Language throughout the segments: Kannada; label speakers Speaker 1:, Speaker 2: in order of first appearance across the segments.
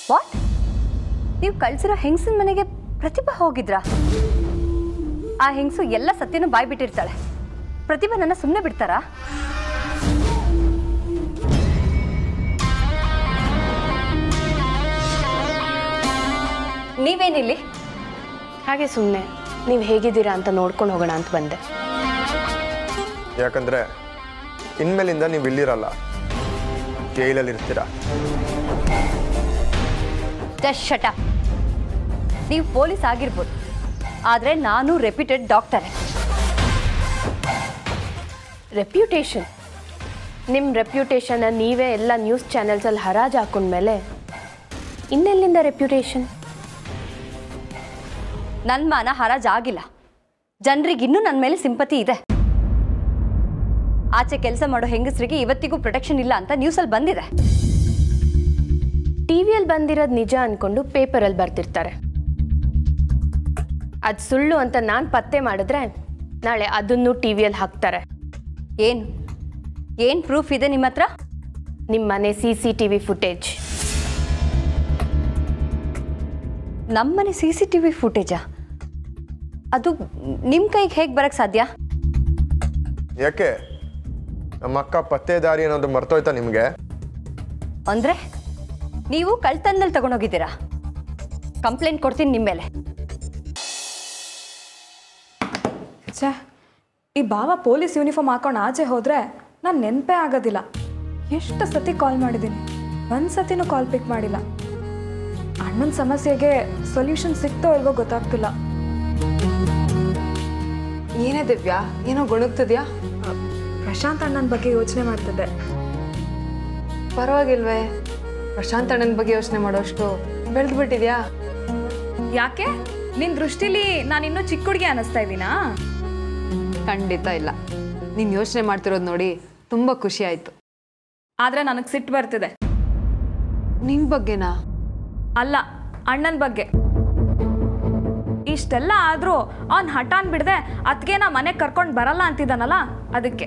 Speaker 1: ವಾಟ್ ನೀವು ಕಳ್ಸಿರೋ ಹೆಂಗಸಿನ ಮನೆಗೆ ಪ್ರತಿಭಾ ಹೋಗಿದ್ರಾ ಆ ಹೆಂಗಸು ಎಲ್ಲ ಸತ್ಯನೂ ಬಾಯ್ ಬಿಟ್ಟಿರ್ತಾಳೆ ಪ್ರತಿಭಾ ನನ್ನ ಸುಮ್ಮನೆ ಬಿಡ್ತಾರಾ ನೀವೇನಿಲ್ಲಿ
Speaker 2: ಹಾಗೆ ಸುಮ್ಮನೆ ನೀವು ಹೇಗಿದ್ದೀರಾ ಅಂತ ನೋಡ್ಕೊಂಡು ಹೋಗೋಣ ಅಂತ ಬಂದೆ
Speaker 3: ಯಾಕಂದರೆ ಇನ್ಮೇಲಿಂದ ನೀವು ಇಲ್ಲಿರಲ್ಲ ಜೈಲಲ್ಲಿ ಇರ್ತೀರ
Speaker 1: ಜಸ್ಟ್ ಶಟ ನೀವು ಪೊಲೀಸ್ ಆಗಿರ್ಬೋದು ಆದರೆ ನಾನು ರೆಪ್ಯೂಟೆಡ್ ಡಾಕ್ಟರೇ
Speaker 2: ರೆಪ್ಯುಟೇಷನ್ ನಿಮ್ಮ ರೆಪ್ಯುಟೇಷನ್ನ ನೀವೇ ಎಲ್ಲ ನ್ಯೂಸ್ ಚಾನೆಲ್ಸಲ್ಲಿ ಹರಾಜು ಹಾಕೊಂಡ್ಮೇಲೆ ಇನ್ನೆಲ್ಲಿಂದ ರೆಪ್ಯುಟೇಷನ್
Speaker 1: ನನ್ನ ಮಾನ ಹರಾಜ್ ಆಗಿಲ್ಲ ಜನರಿಗೆ ಇನ್ನೂ ನನ್ನ ಮೇಲೆ ಸಿಂಪತಿ ಇದೆ ಆಚೆ ಕೆಲಸ ಮಾಡೋ ಹೆಂಗಸರಿಗೆ ಇವತ್ತಿಗೂ ಪ್ರೊಟೆಕ್ಷನ್ ಇಲ್ಲ ಅಂತ ನ್ಯೂಸಲ್ಲಿ ಬಂದಿದೆ
Speaker 2: ಟಿ ವಿಯಲ್ಲಿ ಬಂದಿರೋದು ನಿಜ ಅಂದ್ಕೊಂಡು ಪೇಪರಲ್ಲಿ ಬರ್ತಿರ್ತಾರೆ ಅದು ಸುಳ್ಳು ಅಂತ ನಾನು ಪತ್ತೆ ಮಾಡಿದ್ರೆ ನಾಳೆ ಅದನ್ನು ಟಿ ವಿಯಲ್ಲಿ ಹಾಕ್ತಾರೆ
Speaker 1: ಏನು ಏನು ಪ್ರೂಫ್ ಇದೆ ನಿಮ್ಮ ಹತ್ರ
Speaker 2: ನಿಮ್ಮ ಮನೆ C C T V footage
Speaker 1: ನಮ್ಮನೆ ಸಿ ಸಿ ಟಿ ವಿ ಫುಟೇಜಾ ಅದು ನಿಮ್ಮ ಕೈಗೆ ಹೇಗೆ ಬರೋಕ್ಕೆ ಸಾಧ್ಯ
Speaker 3: ಯಾಕೆ ನಮ್ಮ ಅಕ್ಕ ಪತ್ತೇದಾರಿ ಅನ್ನೋದು ಮರ್ತೋಯ್ತಾ ನಿಮಗೆ
Speaker 1: ಅಂದರೆ ನೀವು ಕಳ್ತನದಲ್ಲಿ ತಗೊಂಡೋಗಿದ್ದೀರಾ ಕಂಪ್ಲೇಂಟ್ ಕೊಡ್ತೀನಿ ನಿಮ್ಮ ಮೇಲೆ
Speaker 4: ಛೇ ಈ ಬಾವ ಪೊಲೀಸ್ ಯೂನಿಫಾರ್ಮ್ ಹಾಕೊಂಡು ಆಚೆ ಹೋದರೆ ನಾನು ನೆನಪೇ ಆಗೋದಿಲ್ಲ ಎಷ್ಟು ಸತಿ ಕಾಲ್ ಮಾಡಿದ್ದೀನಿ ಒಂದು ಸತಿನೂ ಕಾಲ್ ಪಿಕ್ ಮಾಡಿಲ್ಲ ಅಣ್ಣನ ಸಮಸ್ಯೆಗೆ ಸೊಲ್ಯೂಷನ್ ಸಿಕ್ತೋ ಇಲ್ವೋ ಗೊತ್ತಾಗ್ತಿಲ್ಲ
Speaker 5: ಏನೇ ದಿವ್ಯಾ ಏನೋ ಗೊಣಗ್ತಿದ್ಯಾ
Speaker 4: ಪ್ರಶಾಂತ್ ಅಣ್ಣನ ಬಗ್ಗೆ ಯೋಚನೆ ಮಾಡ್ತಿದ್ದೆ
Speaker 5: ಪರವಾಗಿಲ್ವೇ ಪ್ರಶಾಂತ್ ಅಣ್ಣನ ಬಗ್ಗೆ ಯೋಚನೆ ಮಾಡೋಷ್ಟು ಬೆಳೆದು ಬಿಟ್ಟಿದ್ಯಾ
Speaker 4: ಯಾಕೆ ನಿನ್ನ ದೃಷ್ಟಿಲಿ ನಾನು ಇನ್ನೂ ಚಿಕ್ಕ ಹುಡುಗಿ ಅನ್ನಿಸ್ತಾ ಇದ್ದೀನಾ
Speaker 5: ಖಂಡಿತ ಇಲ್ಲ ನೀನು ಯೋಚನೆ ಮಾಡ್ತಿರೋದು ನೋಡಿ ತುಂಬ ಖುಷಿ ಆಯಿತು
Speaker 4: ಆದರೆ ನನಗೆ ಸಿಟ್ಟು ಬರ್ತಿದೆ
Speaker 5: ನಿನ್ನ ಬಗ್ಗೆನಾ
Speaker 4: ಅಲ್ಲ ಅಣ್ಣನ ಬಗ್ಗೆ ಇಷ್ಟೆಲ್ಲ ಆದರೂ ಅವ್ನು ಹಠಾನ್ ಬಿಡದೆ ಅದಕ್ಕೆ ನಾ ಮನೆಗೆ ಕರ್ಕೊಂಡು ಬರಲ್ಲ ಅಂತಿದ್ದಾನಲ್ಲ ಅದಕ್ಕೆ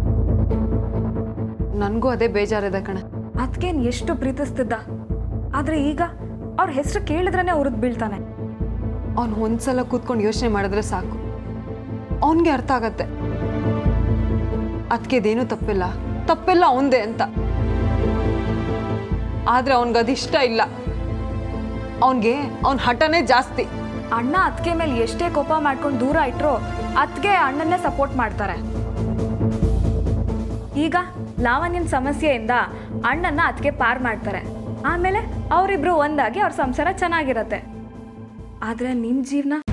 Speaker 5: ನನಗೂ ಅದೇ ಬೇಜಾರಿದೆ ಕಣೆ
Speaker 4: ಅದಕ್ಕೇನು ಎಷ್ಟು ಪ್ರೀತಿಸ್ತಿದ್ದ ಆದರೆ ಈಗ ಅವ್ರ ಹೆಸರು ಕೇಳಿದ್ರೇ ಉರಿದು ಬೀಳ್ತಾನೆ
Speaker 5: ಅವ್ನು ಒಂದ್ಸಲ ಕೂತ್ಕೊಂಡು ಯೋಚನೆ ಮಾಡಿದ್ರೆ ಸಾಕು ಅವನಿಗೆ ಅರ್ಥ ಆಗತ್ತೆ ಅದಕ್ಕೆ ಇದೇನು ತಪ್ಪಿಲ್ಲ ತಪ್ಪಿಲ್ಲ ಅವಂದೇ ಅಂತ ಆದ್ರೆ ಅವನಿಗೆ ಅದು ಇಷ್ಟ ಇಲ್ಲ ಅವನಿಗೆ ಅವನ ಹಠನೇ ಜಾಸ್ತಿ
Speaker 4: ಅಣ್ಣ ಅದಕ್ಕೆ ಮೇಲೆ ಎಷ್ಟೇ ಕೋಪ ಮಾಡ್ಕೊಂಡು ದೂರ ಇಟ್ಟರು ಅದಕ್ಕೆ ಅಣ್ಣನ್ನೇ ಸಪೋರ್ಟ್ ಮಾಡ್ತಾರೆ ಈಗ ಲಾವಣ್ಯನ ಸಮಸ್ಯೆಯಿಂದ ಅಣ್ಣನ ಅದಕ್ಕೆ ಪಾರ್ ಮಾಡ್ತಾರೆ ಆಮೇಲೆ ಅವರಿಬ್ರು ಒಂದಾಗಿ ಅವ್ರ ಸಂಸಾರ ಚೆನ್ನಾಗಿರತ್ತೆ ಆದರೆ ನಿನ್ನ ಜೀವನ